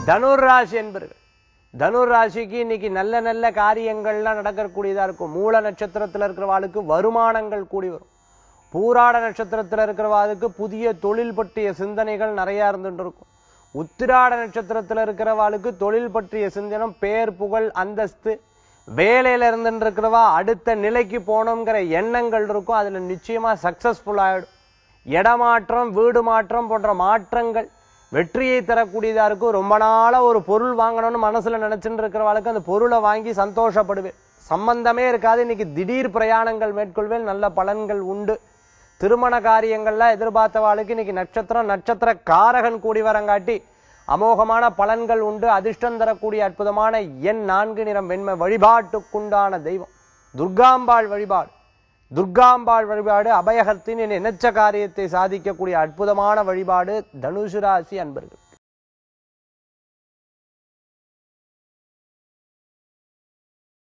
தனுர் ராசி என்பர்கள் தனுர் ராசிக்கு இன்னைக்கு நல்ல நல்ல காரியங்கள்லாம் நடக்கக்கூடியதா இருக்கும் மூல நட்சத்திரத்துல இருக்கிறவாளுக்கு வருமானங்கள் கூடி வரும் பூராட நட்சத்திரத்துல இருக்கிறவாளுக்கு புதிய தொழில் பற்றிய சிந்தனைகள் நிறைய இருந்துட்டு இருக்கும் உத்திராட நட்சத்திரத்துல இருக்கிறவாளுக்கு தொழில் பற்றிய சிந்தனம் பேர் புகழ் அந்தஸ்து வேலையில இருந்துட்டு இருக்கிறவா அடுத்த நிலைக்கு போகணுங்கிற எண்ணங்கள் இருக்கும் அதுல நிச்சயமா சக்சஸ்ஃபுல் ஆயிடும் இடமாற்றம் வீடு மாற்றம் போன்ற மாற்றங்கள் வெற்றியை தரக்கூடியதா இருக்கும் ரொம்ப நாளா ஒரு பொருள் வாங்கணும்னு மனசுல நினைச்சுட்டு இருக்கிறவளுக்கு அந்த பொருளை வாங்கி சந்தோஷப்படுவேன் சம்பந்தமே இருக்காது இன்னைக்கு திடீர் பிரயாணங்கள் மேற்கொள்வேன் நல்ல பலன்கள் உண்டு திருமண காரியங்கள்லாம் எதிர்பார்த்தவாளுக்கு இன்னைக்கு நட்சத்திரம் நட்சத்திர காரகன் கூடி வரங்காட்டி அமோகமான பலன்கள் உண்டு அதிர்ஷ்டம் தரக்கூடிய அற்புதமான எண் நான்கு நிறம் வெண்மை வழிபாட்டுக்குண்டான தெய்வம் துர்காம்பாள் வழிபாடு துர்காம்பாள் வழிபாடு அபயகத்தின் நினைச்ச காரியத்தை சாதிக்கக்கூடிய அற்புதமான வழிபாடு தனுசு ராசி அன்பர்கள்